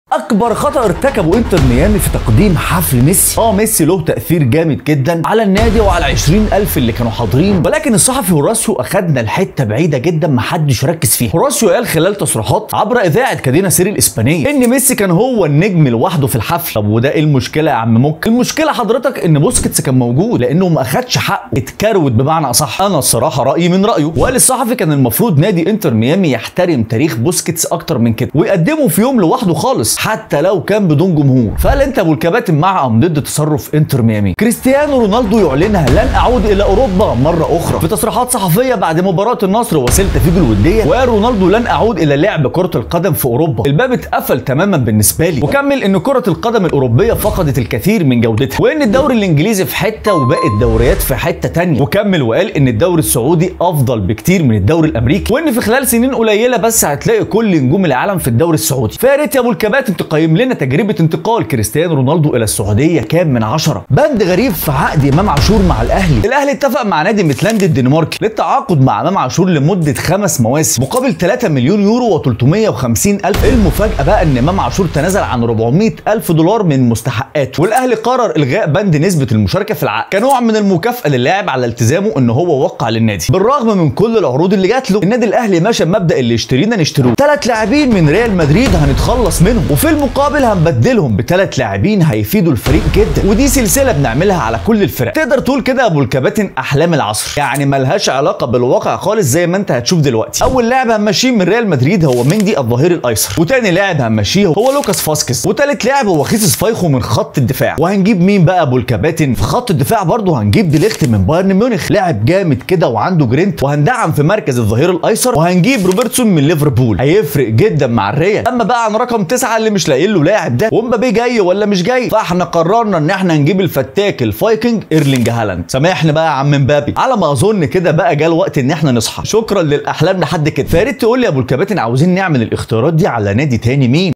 اكبر خطا ارتكبه انتر ميامي في تقديم حفل ميسي اه ميسي له تاثير جامد جدا على النادي وعلى 20000 اللي كانوا حاضرين ولكن الصحفي هوراسيو اخدنا لحته بعيده جدا محدش ركز فيها هوراسيو قال خلال تصريحات عبر اذاعه كادينا سيري الاسبانيه ان ميسي كان هو النجم لوحده في الحفل طب وده ايه المشكله يا عم موك المشكله حضرتك ان بوسكيتس كان موجود لانه ما اخدش حقه اتكروت بمعنى اصح انا الصراحه رايي من رايه وقال الصحفي كان المفروض نادي انتر ميامي يحترم تاريخ بوسكيتس اكتر من كده ويقدمه في يوم لوحده خالص حتى لو كان بدون جمهور فهل انت ابو الكباتن مع ام ضد تصرف انتر ميامي كريستيانو رونالدو يعلنها لن اعود الى اوروبا مره اخرى في تصريحات صحفيه بعد مباراه النصر وسيلتا فيجو الوديه وقال رونالدو لن اعود الى لعب كره القدم في اوروبا الباب اتقفل تماما بالنسبه لي وكمل ان كره القدم الاوروبيه فقدت الكثير من جودتها وان الدوري الانجليزي في حته وباقي الدوريات في حته تانية وكمل وقال ان الدوري السعودي افضل بكتير من الدوري الامريكي وان في خلال سنين قليله بس هتلاقي كل نجوم العالم في الدوري السعودي فيا ريت يا ابو الكباتن تقيم لنا تجربه انتقال كريستيانو رونالدو الى السعوديه كام من عشرة بند غريب في عقد امام عاشور مع الاهلي الاهلي اتفق مع نادي ميتلاند الدنماركي للتعاقد مع امام عاشور لمده خمس مواسم مقابل 3 مليون يورو و350 الف المفاجاه بقى ان امام عاشور تنازل عن 400 الف دولار من مستحقاته والاهلي قرر الغاء بند نسبه المشاركه في العقد كنوع من المكافاه للاعب على التزامه ان هو وقع للنادي بالرغم من كل العروض اللي جات له النادي الاهلي ماشى بمبدا اللي يشترينا نشتروه ثلاث لاعبين من ريال مدريد هنتخلص منهم وفي المقابل هنبدلهم بثلاث لاعبين هيفيدوا الفريق جدا ودي سلسله بنعملها على كل الفرق تقدر تقول كده يا ابو الكباتن احلام العصر يعني ملهاش علاقه بالواقع خالص زي ما انت هتشوف دلوقتي اول لاعب هنمشيه من ريال مدريد هو مندي الظهير الايسر وتاني لاعب هنمشيه هو لوكاس فاسكيز وتالت لاعب هو خيسوس فايخو من خط الدفاع وهنجيب مين بقى ابو الكباتن في خط الدفاع برضه هنجيب ديليخت من بايرن ميونخ لاعب جامد كده وعنده جرينت وهندعم في مركز الظهير الايسر وهنجيب روبرتسون من ليفربول هيفرق جدا مع الريال اما بقى عن رقم تسعة اللي مش لاقيين له لاعب ده ومبابي جاي ولا مش جاي فاحنا قررنا ان احنا نجيب الفتاك الفايكنج ايرلينج هالاند سامحني بقى يا عم مبابي على ما اظن كده بقى جه الوقت ان احنا نصحى شكرا للاحلام لحد كده فيا ريت تقول لي يا ابو الكباتن عاوزين نعمل الاختيارات دي على نادي تاني مين